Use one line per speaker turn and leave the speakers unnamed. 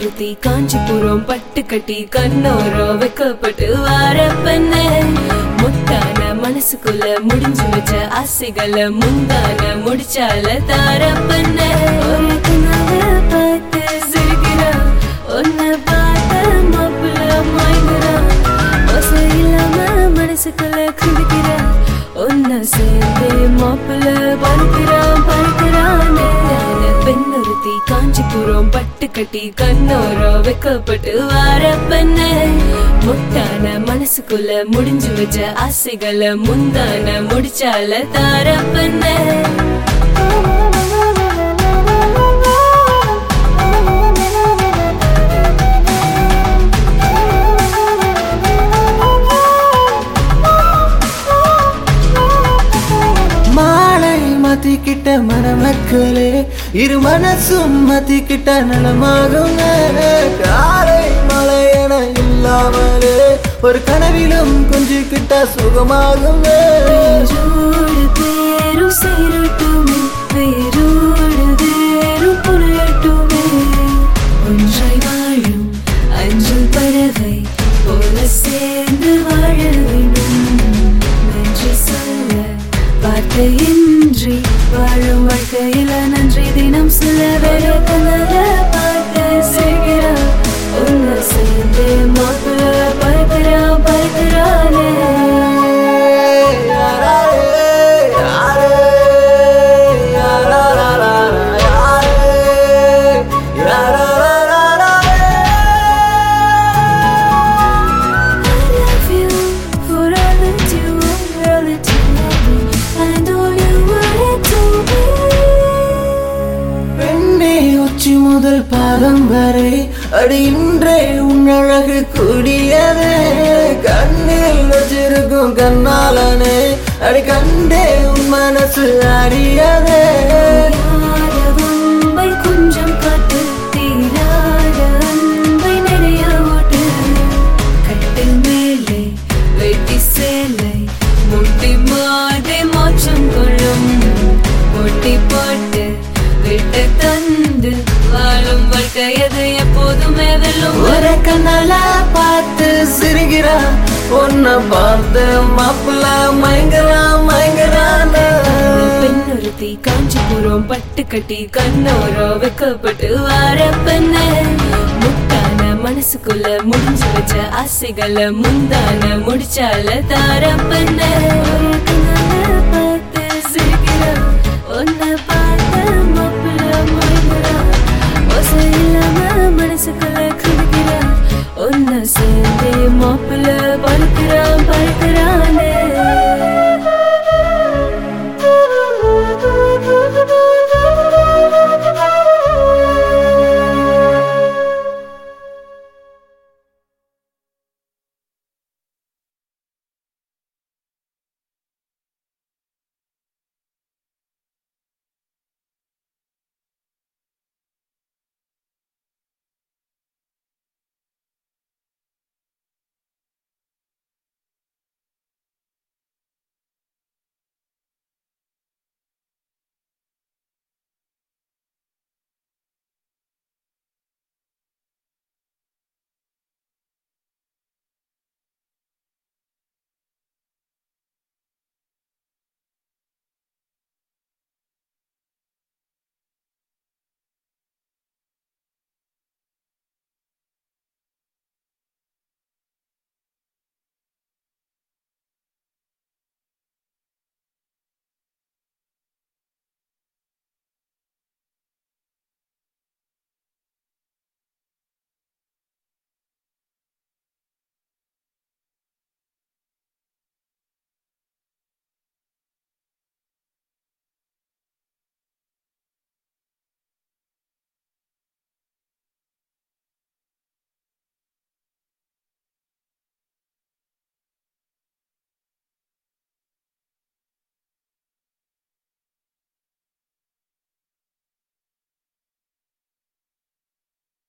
பெண்ணொருத்தி காஞ்சிபுரம் பட்டு கட்டி கண்ணோரோ வைக்கப்பட்டு வார பெண்ணே முட்டான மனசுக்குள்ள முடிஞ்சு வச்ச ஆசைகளை முந்தான முடிச்சால தார பெண்ணே ஒரு கண்ணால பார்த்து சிரிக்கிறா உன்னை பார்த்த மாப்பிள்ள மாய்கிறா ஓசை இல்லாம மனசுக்குள்ள குதிக்கிறா ஒன்ன சேர்ந்து மாப்பிள்ள பறக்கிறான் பறக்கிறானே பெண்ணொருத்தி காஞ்சிபுரம் பட்டு கட்டி கண்ணோரோ வைக்கப்பட்டு வார பெண்ணே முட்டான மனசுக்குள்ள முடிஞ்சு வச்ச ஆசைகளை முந்தான முடிச்சால தார பெண்ணே
மாலை மாத்திக்கிட்ட மணமக்களே இரு மனசும் மாத்திக்கிட்ட நலமாகுங்க காலை மழை என இல்லாமலே ஒரு கனவிலும் கொஞ்சிக்கிட்ட சுகமாகுங்க
வேரோடு பேரும் சேரட்டுமே வேரோடு வேரும் புரியட்டுமே ஒன்றாய் வாழும் அஞ்சல் பறவை போல சேர்ந்து வாழ வேண்டும் நன்றி சொல்ல வார்த்தையின்றி வாழும் வாழ்க்கையில நன்றி தினம் சொல்ல வேற கனல பார்த்து சிரிக்கிறா உன்னை சேர்ந்து மாப்பிள்ள பறக்கிறா பறக்கிறானே I love you for all that you are, all that you love me, and all you wanted to be.
பெண்ணே உச்சி முதல் பாதம் வரை அடி இன்றே உன் அழகு கூடியதே கண்ணில் வச்சிருக்கும் கண்ணாலனே அடி கண்டே உன் மனசு அறியதே
யார வம்பை கொஞ்சம் காட்டு, தீராத அன்பை நிறைய ஓட்டு. கட்டில் மேலே வெட்டி சேலை, முட்டி மாதை மோட்சம் கொள்ளும். முட்டி போட்டு விட்டு தந்து வாழும் வாழ்க்கையது எப்போதுமே வெல்லும்
ஒரு கண்ணால பார்த்து சிரிக்கிறா உன்னை பார்த்து மாப்பிள்ள மயங்குறா மயங்குறான
பெண்ணொருத்தி காஞ்சிபுரம் பட்டு கட்டி கண்ணோரோ வைக்கப்பட்டு வார பெண்ணே முட்டான மனசுக்குள்ள முடிஞ்சு வச்ச ஆசைகளை முந்தான முடிச்சால தார பெண்ணே ஒரு கண்ணால பார்த்து சிரிக்கிறா உன்னை பார்த்து